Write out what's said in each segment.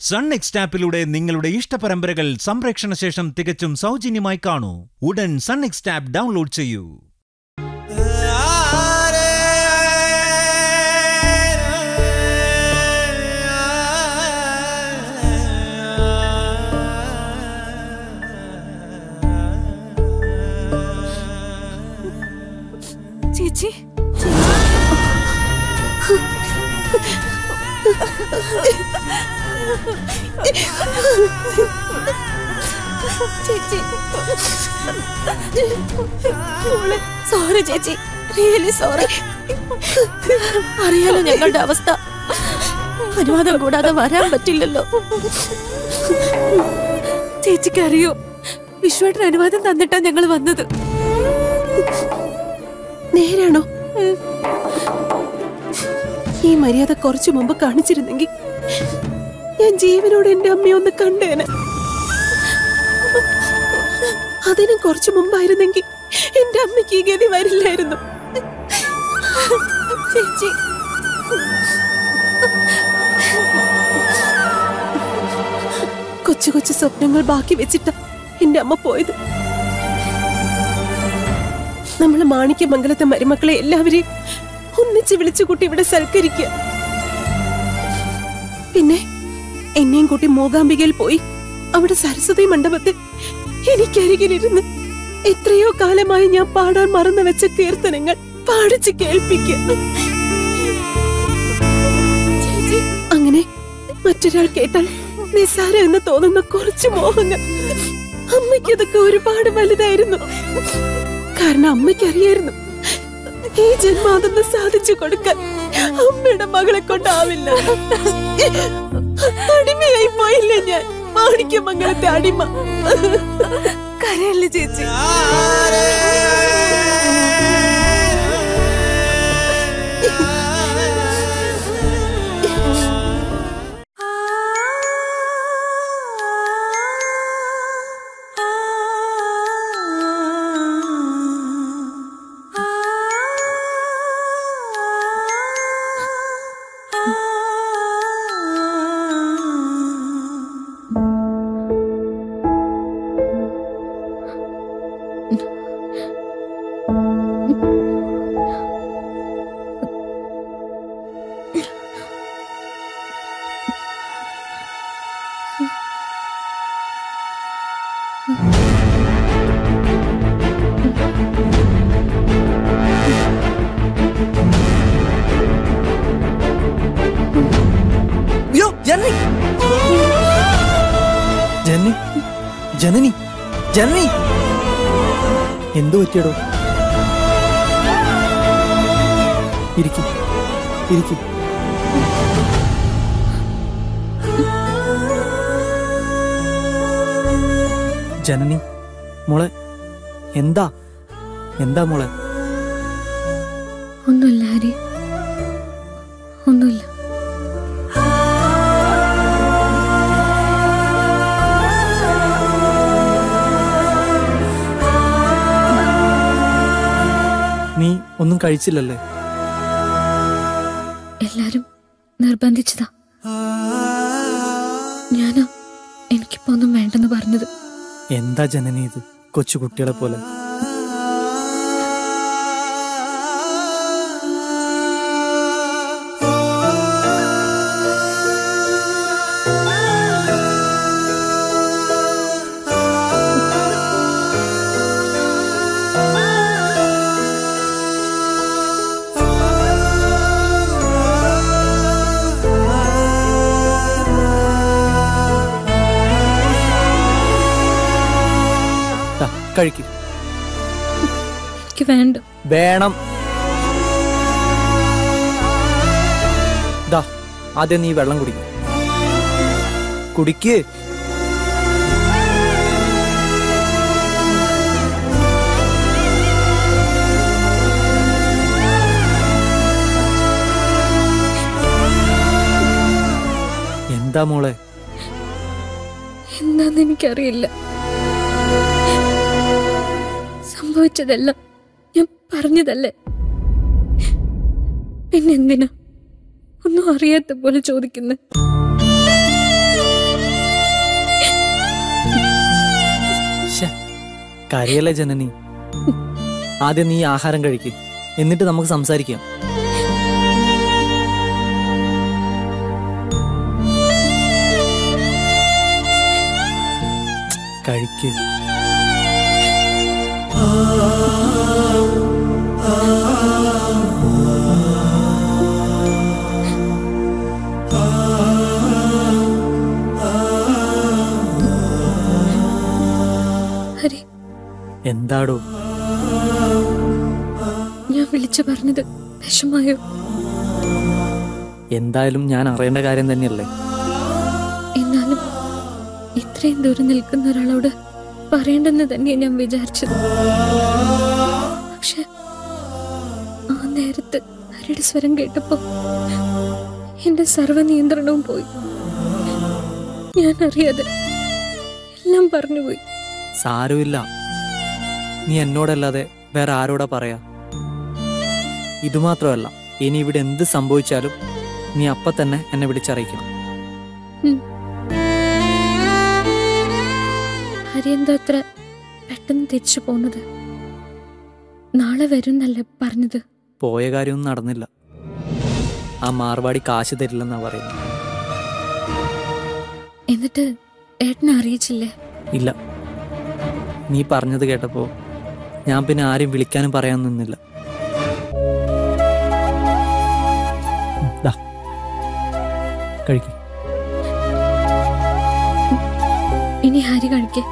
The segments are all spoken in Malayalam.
സൺ നെക്സ്റ്റ് ആപ്പിലൂടെ നിങ്ങളുടെ ഇഷ്ടപരമ്പരകൾ സംപ്രേക്ഷണ ശേഷം തികച്ചും സൗജന്യമായി കാണൂ ഉടൻ സൺ നെക്സ്റ്റ് ആപ്പ് ഡൗൺലോഡ് ചെയ്യൂ ചേച്ചി ചേച്ചി സോറി ചേച്ചി റിയലി സോറി അറിയാലോ ഞങ്ങളുടെ അവസ്ഥ അനുവാദം കൂടാതെ വരാൻ പറ്റില്ലല്ലോ ചേച്ചിക്ക് അറിയോ വിശ്വേട്ടൻ അനുവാദം തന്നിട്ടാ ഞങ്ങൾ വന്നത് നേരാണോ ഈ മര്യാദ കുറച്ചു മുമ്പ് കാണിച്ചിരുന്നെങ്കിൽ ഞാൻ ജീവനോട് എന്റെ അമ്മയെ ഒന്ന് കണ്ടേനെ അതിനും കുറച്ചു മുമ്പായിരുന്നെങ്കിൽ എന്റെ അമ്മയ്ക്ക് ഈ ഗതി വരില്ലായിരുന്നു ചേച്ചി കൊച്ചു കൊച്ചു സ്വപ്നങ്ങൾ ബാക്കി വെച്ചിട്ടാ എന്റെ അമ്മ പോയത് നമ്മള് മാണിക്യമംഗലത്തെ മരുമക്കളെ എല്ലാവരെയും ഒന്നിച്ച് വിളിച്ചു കൂട്ടി ഇവിടെ സൽക്കരിക്കുക പിന്നെ എന്നെയും കൂട്ടി മൂകാംബികയിൽ പോയി അവിടെ സരസ്വതി മണ്ഡപത്തിൽ എനിക്കരികിലിരുന്ന് എത്രയോ കാലമായി ഞാൻ പാടാൻ മറന്നു വെച്ച കീർത്തനങ്ങൾ പാടിച്ച് കേൾപ്പിക്കുക അങ്ങനെ മറ്റൊരാൾ കേട്ടാൽ നിസ്സാരം എന്ന് തോന്നുന്ന കുറച്ച് മോഹങ്ങൾ അമ്മയ്ക്ക് അതൊക്കെ ഒരുപാട് വലുതായിരുന്നു കാരണം അമ്മയ്ക്ക് അറിയായിരുന്നു ഈ ജന്മം അതൊന്ന് സാധിച്ചു കൊടുക്കാൻ അമ്മയുടെ മകളെ കൊണ്ടാവില്ല അടിമയായി പോയില്ലേ ഞാൻ മാണിക്യമംഗലത്തെ അടിമ കരയല്ലേ ചേച്ചി അയ്യോ ജനനി ജനനി ജനനി ജനനി എന്തു പറ്റിയടോ ഇരിക്കും ഇരിക്കും ജനനി മോളെ എന്താ എന്താ മോളെ ഒന്നുമില്ല ഹരി ഒന്നുമില്ല നീ ഒന്നും കഴിച്ചില്ലല്ലേ എല്ലാരും നിർബന്ധിച്ചതാ ഞാനാ എനിക്കിപ്പോ ഒന്നും വേണ്ടെന്ന് പറഞ്ഞത് എന്താ ജനനി ഇത് കൊച്ചു കുട്ടികളെ പോലെ ദാ, കഴിക്ക് എനിക്ക് വേണ്ട വേണം ദാ ആദ്യം നീ വെള്ളം കുടിക്ക കുടിക്ക് എന്താ മോളെ എന്താന്ന് എനിക്കറിയില്ല സംഭവിച്ചതെല്ലാം ഞാൻ പറഞ്ഞതല്ലേ പിന്നെന്തിനാ ഒന്നും അറിയാത്ത പോലെ ചോദിക്കുന്നത് കരയല്ലേ ജനനി ആദ്യം നീ ആഹാരം കഴിക്ക് എന്നിട്ട് നമുക്ക് സംസാരിക്കാം കഴിക്ക് ഹരി എന്താടോ ഞാൻ വിളിച്ചു പറഞ്ഞത് വിഷമായോ എന്തായാലും ഞാൻ അറിയേണ്ട കാര്യം തന്നെയല്ലേ എന്നാലും ഇത്രയും ദൂരം നിൽക്കുന്ന ഒരാളോട് പറയേണ്ടെന്ന് തന്നെയാണ് ഞാൻ വിചാരിച്ചത് പക്ഷെ ആ നേരത്ത് ഹരിയുടെ സ്വരം കേട്ടപ്പോ എന്റെ സർവ്വനിയന്ത്രണവും പോയി ഞാൻ അറിയാതെ എല്ലാം പറഞ്ഞുപോയി സാരമില്ല നീ എന്നോടല്ലാതെ വേറെ ആരോടാ പറയാ ഇതുമാത്രമല്ല ഇനി ഇവിടെ എന്ത് സംഭവിച്ചാലും നീ അപ്പ തന്നെ എന്നെ വിളിച്ചറിയിക്കണം ഹരി എന്താ അത്ര പെട്ടെന്ന് തിരിച്ചു പോകുന്നത് നാളെ വരും എന്നല്ലേ പറഞ്ഞത് പോയ കാര്യമൊന്നും നടന്നില്ല ആ മാർവാടി കാശ് തരില്ലെന്നാ പറയുന്നത് എന്നിട്ട് ഏട്ടനെ അറിയിച്ചില്ലേ ഇല്ല നീ പറഞ്ഞത് കേട്ടപ്പോ ഞാൻ പിന്നെ ആരും വിളിക്കാനും പറയാൻ നിന്നില്ല ഉം, ദാ. കഴിക്ക് ഇനി ഹരി കഴിക്കേ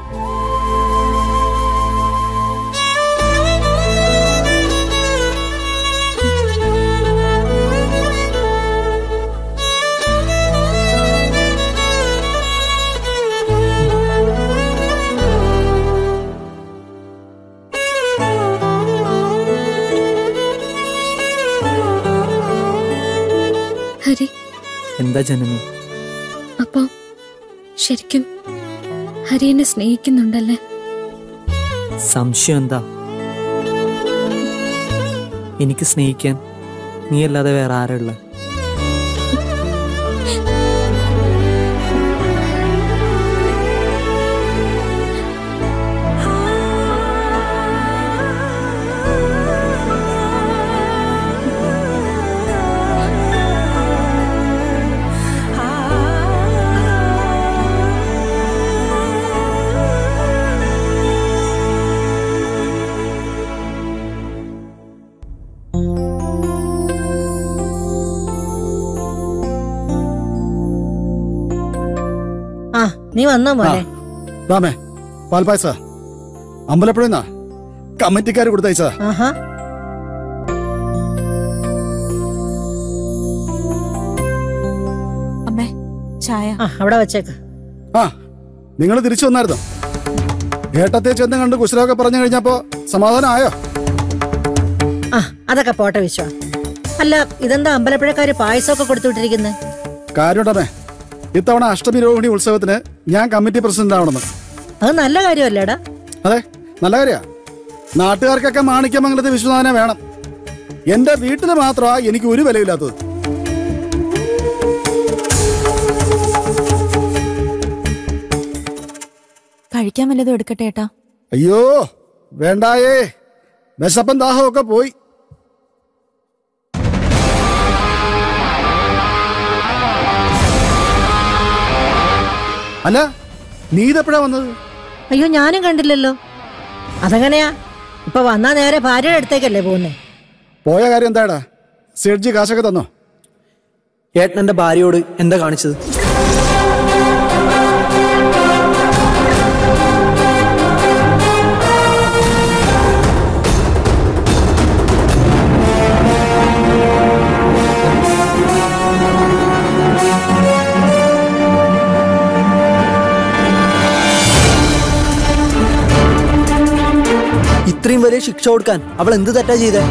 ഹരി എന്താ ജനനി അപ്പൊ ശരിക്കും ഹരി എന്നെ സ്നേഹിക്കുന്നുണ്ടല്ലേ സംശയം എന്താ എനിക്ക് സ്നേഹിക്കാൻ നീ അല്ലാതെ വേറെ ആരുള്ള ആ നീ വന്നോ മോനെ രാമേ പാൽപായസ അമ്പലപ്പുഴന്നാ കമ്മിറ്റിക്കാർ കൊടുത്തയച്ചതാ ആഹാ അമ്മേ ചായ ആ അവിടെ വെച്ചേക്ക് ആ നിങ്ങൾ തിരിച്ചു വന്നായിരുന്നോ ഏട്ടത്തെ ചെന്ന് കണ്ട് കുശലമൊക്കെ പറഞ്ഞു കഴിഞ്ഞപ്പോ സമാധാനം ആയോ ആ അതൊക്കെ പോട്ടെ വിശ്വ അല്ല ഇതെന്താ അമ്പലപ്പുഴക്കാര് പായസമൊക്കെ കൊടുത്തുവിട്ടിരിക്കുന്നത് കാര്യമുണ്ടമേ ഇത്തവണ അഷ്ടമി രോഹിണി ഉത്സവത്തിന് ഞാൻ കമ്മിറ്റി പ്രസിഡന്റ് ആവണമെന്ന് അത് നല്ല കാര്യമല്ലേടാ അതെ നല്ല കാര്യാ നാട്ടുകാർക്കൊക്കെ മാണിക്യമംഗലത്തെ വിശ്വനാഥനെ വേണം എന്റെ വീട്ടിൽ മാത്രമാ എനിക്ക് ഒരു വിലയില്ലാത്തത് കഴിക്കാൻ വല്ലതും എടുക്കട്ടെ ഏട്ടാ അയ്യോ വേണ്ടായേ വിശപ്പൻ ദാഹമൊക്കെ പോയി അല്ല നീ ഇതെപ്പോഴാ വന്നത് അയ്യോ ഞാനും കണ്ടില്ലല്ലോ അതെങ്ങനെയാ ഇപ്പൊ വന്നാ നേരെ ഭാര്യയുടെ അടുത്തേക്കല്ലേ പോകുന്നേ പോയ കാര്യം എന്താടാ സെഡ്ജി കാശൊക്കെ തന്നോ ഏട്ടൻ എന്റെ ഭാര്യയോട് എന്താ കാണിച്ചത് ഇത്രയും വലിയ ശിക്ഷ കൊടുക്കാൻ അവൾ എന്ത് തെറ്റാ ചെയ്തേ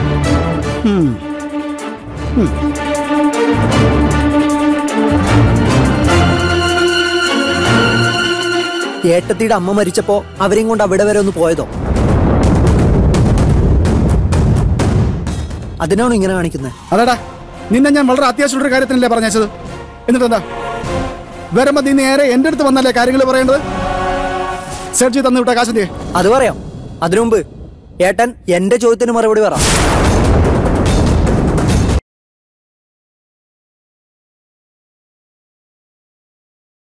ഏട്ടത്തിയുടെ അമ്മ മരിച്ചപ്പോ അവരെയും കൊണ്ട് അവിടെ വരെ ഒന്ന് പോയതോ അതിനാണോ ഇങ്ങനെ കാണിക്കുന്നത് അതെടാ നിന്നെ ഞാൻ വളരെ അത്യാവശ്യമുള്ള കാര്യത്തിനല്ലേ പറഞ്ഞത് എന്നിട്ട് എന്താ വരുമ്പോ നീ നേരെ എന്റെ അടുത്ത് വന്നല്ലേ കാര്യങ്ങൾ പറയേണ്ടത് സെഡ്ജി തന്നു വിട്ട കാശ് എന്തിയെ അത് പറയാം അതിനു മുമ്പ് ഏട്ടൻ എന്റെ ചോദ്യത്തിന് മറുപടി പറ